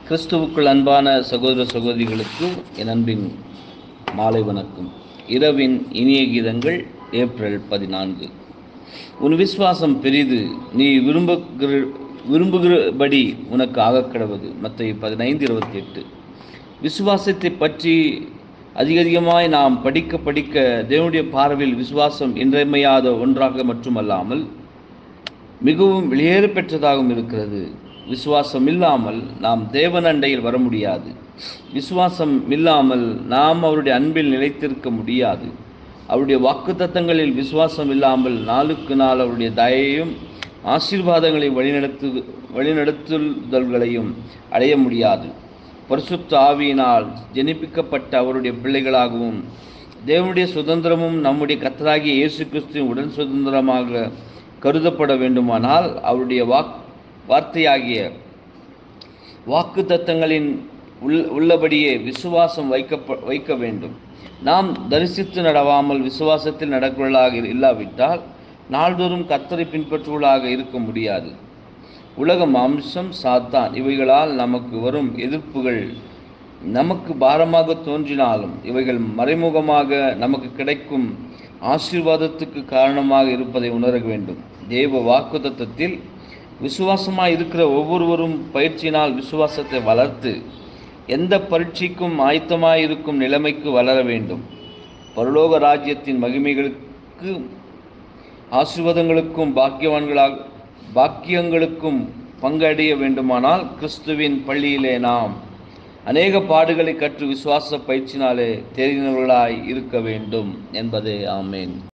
கிறிஸ்துவுக்குள் அன்பான சகோதர சகோதரிகளுக்கு என் அன்பின் மாலை வணக்கம் இரவின் இனிய கீதங்கள் ஏப்ரல் பதினான்கு உன் விசுவாசம் பெரிது நீ விரும்புகிற விரும்புகிறபடி உனக்கு ஆகக் கிடவது மற்ற பதினைந்து இருபத்தி எட்டு விசுவாசத்தை பற்றி அதிக அதிகமாய் நாம் படிக்க படிக்க தேவனுடைய பார்வையில் விசுவாசம் இன்றியமையாத ஒன்றாக மட்டுமல்லாமல் மிகவும் வெளியேற பெற்றதாகவும் இருக்கிறது விசுவாசம் இல்லாமல் நாம் தேவன் அண்டையில் வர முடியாது விசுவாசம் இல்லாமல் நாம் அவருடைய அன்பில் நிலைத்திருக்க முடியாது அவருடைய வாக்குத்தத்தங்களில் விசுவாசம் இல்லாமல் நாளுக்கு நாள் அவருடைய தயையும் ஆசீர்வாதங்களை வழிநடத்து வழிநடத்துதல்களையும் அடைய முடியாது பரிசுத்த ஆவியினால் ஜெனிப்பிக்கப்பட்ட அவருடைய பிள்ளைகளாகவும் தேவனுடைய சுதந்திரமும் நம்முடைய கத்தராகிய இயேசு கிறிஸ்துவின் உடன் சுதந்திரமாக கருதப்பட வேண்டுமானால் அவருடைய வாக் வார்த்தையாகிய வாக்கு தத்தங்களின் உள் உள்ளபடியே விசுவாசம் வைக்க வைக்க வேண்டும் நாம் தரிசித்து நடவாமல் விசுவாசத்தில் நடக்கிறவர்களாக இல்லாவிட்டால் நாள்தோறும் கத்தரை பின்பற்றுவர்களாக இருக்க முடியாது உலக மாம்சம் சாத்தான் இவைகளால் நமக்கு வரும் எதிர்ப்புகள் நமக்கு பாரமாக தோன்றினாலும் இவைகள் மறைமுகமாக நமக்கு கிடைக்கும் ஆசீர்வாதத்துக்கு காரணமாக இருப்பதை உணர வேண்டும் தேவ வாக்குத்தத்தில் விசுவாசமாய் இருக்கிற ஒவ்வொருவரும் பயிற்சியினால் விசுவாசத்தை வளர்த்து எந்த பரீட்சைக்கும் ஆயத்தமாய் இருக்கும் நிலைமைக்கு வளர வேண்டும் பரலோக ராஜ்யத்தின் மகிமைகளுக்கு ஆசீர்வாதங்களுக்கும் பாக்கியவான்களாக பாக்கியங்களுக்கும் பங்கடைய வேண்டுமானால் கிறிஸ்துவின் பள்ளியிலே நாம் அநேக பாடுகளை கற்று விசுவாச பயிற்சினாலே தெரிந்தவர்களாய் இருக்க வேண்டும் என்பதே ஆமேன்